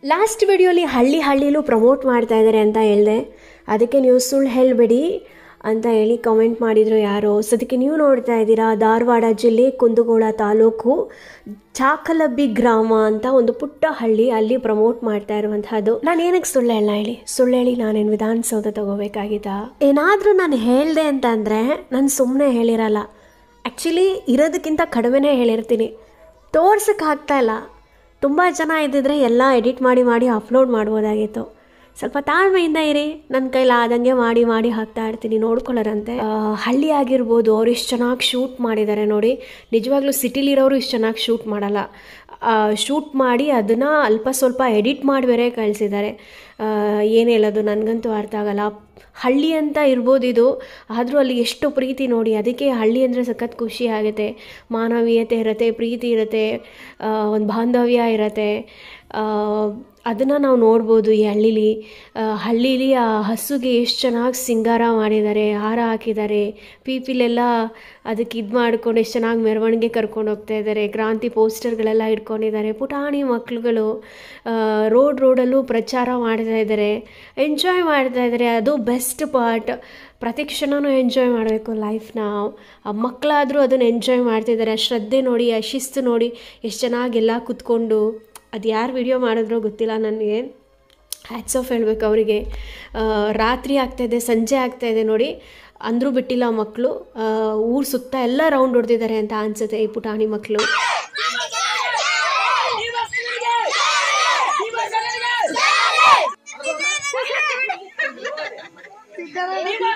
last ವಿಡಿಯೋಲಿ ಹಳ್ಳಿ ಹಳ್ಳಿಲೂ promote ಮಾಡ್ತಾ ಇದ್ದಾರೆ ಅಂತ ಹೇಳಿದೆ ಅದಕ್ಕೆ ನೀವು ಸುಳ್ಳು ಹೇಳಬೇಡಿ ಅಂತ ಹೇಳಿ ಕಮೆಂಟ್ ಮಾಡಿದರು ಯಾರೋ ಸದ್ಯಕ್ಕೆ ನೀವು ನೋಡ್ತಾ ಇದ್ದೀರಾ ಧಾರವಾಡ ಜಿಲ್ಲೆ ಕುಂದಗೋಳ ತಾಲೂಕು ಚಾಕಲಬ್ಬಿ ಗ್ರಾಮ ಅಂತ ಒಂದು ಪುಟ್ಟ ಹಳ್ಳಿ ಅಲ್ಲಿ ಪ್ರಮೋಟ್ ಮಾಡ್ತಾ ಇರುವಂತಹದ್ದು ನಾನು ಏನಕ್ಕೆ ಸುಳ್ಳು ಹೇಳ ಹೇಳಿ ಸುಳ್ಳು ಹೇಳಿ ನಾನೇನು ವಿಧಾನಸೌಧ ತಗೋಬೇಕಾಗಿತ್ತಾ ಏನಾದರೂ ನಾನು ಹೇಳಿದೆ ಅಂತ ಅಂದರೆ ನಾನು ಸುಮ್ಮನೆ ಹೇಳಿರಲ್ಲ ಆ್ಯಕ್ಚುಲಿ ಇರೋದಕ್ಕಿಂತ ಕಡಿಮೆನೇ ಹೇಳಿರ್ತೀನಿ ತೋರ್ಸಕ್ಕೆ ಆಗ್ತಾ ಇಲ್ಲ ತುಂಬ ಜನ ಇದ್ದಿದ್ರೆ ಎಲ್ಲ ಎಡಿಟ್ ಮಾಡಿ ಮಾಡಿ ಅಪ್ಲೋಡ್ ಮಾಡ್ಬೋದಾಗಿತ್ತು ಸ್ವಲ್ಪ ತಾಳ್ಮೆಯಿಂದ ಇರಿ ನನ್ನ ಕೈಲಿ ಆದಂಗೆ ಮಾಡಿ ಮಾಡಿ ಹಾಕ್ತಾ ಇರ್ತೀನಿ ನೋಡ್ಕೊಳ್ಳೋರಂತೆ ಆ, ಹಳ್ಳಿ ಆಗಿರ್ಬೋದು ಅವ್ರು ಇಷ್ಟು ಚೆನ್ನಾಗಿ ಶೂಟ್ ಮಾಡಿದ್ದಾರೆ ನೋಡಿ ನಿಜವಾಗ್ಲೂ ಸಿಟಿಲಿರೋರು ಇಷ್ಟು ಚೆನ್ನಾಗಿ ಶೂಟ್ ಮಾಡಲ್ಲ ಶೂಟ್ ಮಾಡಿ ಅದನ್ನು ಅಲ್ಪ ಸ್ವಲ್ಪ ಎಡಿಟ್ ಮಾಡಿ ಬೇರೆ ಕಳಿಸಿದ್ದಾರೆ ಏನು ಹೇಳೋದು ನನಗಂತೂ ಅರ್ಥ ಆಗಲ್ಲ ಹಳ್ಳಿ ಅಂತ ಇರ್ಬೋದು ಇದು ಆದರೂ ಅಲ್ಲಿ ಎಷ್ಟು ಪ್ರೀತಿ ನೋಡಿ ಅದಕ್ಕೆ ಹಳ್ಳಿ ಅಂದರೆ ಸಖತ್ ಖುಷಿ ಆಗುತ್ತೆ ಮಾನವೀಯತೆ ಇರುತ್ತೆ ಪ್ರೀತಿ ಇರುತ್ತೆ ಒಂದು ಬಾಂಧವ್ಯ ಇರುತ್ತೆ ಅದನ್ನು ನಾವು ನೋಡ್ಬೋದು ಈ ಹಳ್ಳೀಲಿ ಆ, ಹಳ್ಳೀಲಿ ಆ ಹಸುಗೆ ಎಷ್ಟು ಚೆನ್ನಾಗಿ ಸಿಂಗಾರ ಮಾಡಿದ್ದಾರೆ ಹಾರ ಹಾಕಿದ್ದಾರೆ ಪೀಪಿಲೆಲ್ಲ ಅದಕ್ಕೆ ಇದು ಮಾಡ್ಕೊಂಡು ಎಷ್ಟು ಚೆನ್ನಾಗಿ ಮೆರವಣಿಗೆ ಕರ್ಕೊಂಡು ಹೋಗ್ತಾ ಇದ್ದಾರೆ ಕ್ರಾಂತಿ ಪೋಸ್ಟರ್ಗಳೆಲ್ಲ ಇಟ್ಕೊಂಡಿದ್ದಾರೆ ಪುಟಾಣಿ ಮಕ್ಳುಗಳು ರೋಡ್ ರೋಡಲ್ಲೂ ಪ್ರಚಾರ ಮಾಡ್ತಾ ಇದ್ದಾರೆ ಎಂಜಾಯ್ ಮಾಡ್ತಾ ಇದ್ದಾರೆ ಅದು ಬೆಸ್ಟ್ ಪಾರ್ಟ್ ಪ್ರತಿ ಕ್ಷಣನೂ ಎಂಜಾಯ್ ಮಾಡಬೇಕು ಲೈಫ್ನ ಆ ಮಕ್ಕಳಾದರೂ ಅದನ್ನು ಎಂಜಾಯ್ ಮಾಡ್ತಿದ್ದಾರೆ ಆ ಶ್ರದ್ಧೆ ನೋಡಿ ಆ ಶಿಸ್ತು ನೋಡಿ ಎಷ್ಟು ಚೆನ್ನಾಗೆಲ್ಲ ಕೂತ್ಕೊಂಡು ಅದು ಯಾರು ವಿಡಿಯೋ ಮಾಡಿದ್ರೋ ಗೊತ್ತಿಲ್ಲ ನನಗೆ ಹ್ಯಾಟ್ಸ್ ಆಫ್ ಹೇಳ್ಬೇಕು ಅವರಿಗೆ ರಾತ್ರಿ ಆಗ್ತಾಯಿದೆ ಸಂಜೆ ಆಗ್ತಾಯಿದೆ ನೋಡಿ ಅಂದರೂ ಬಿಟ್ಟಿಲ್ಲ ಮಕ್ಕಳು ಊರು ಸುತ್ತ ಎಲ್ಲ ರೌಂಡ್ ಹೊಡೆದಿದ್ದಾರೆ ಅಂತ ಅನ್ಸುತ್ತೆ ಈ ಪುಟಾಣಿ ಮಕ್ಕಳು ಸಿದ್ದರಾಮಯ್ಯ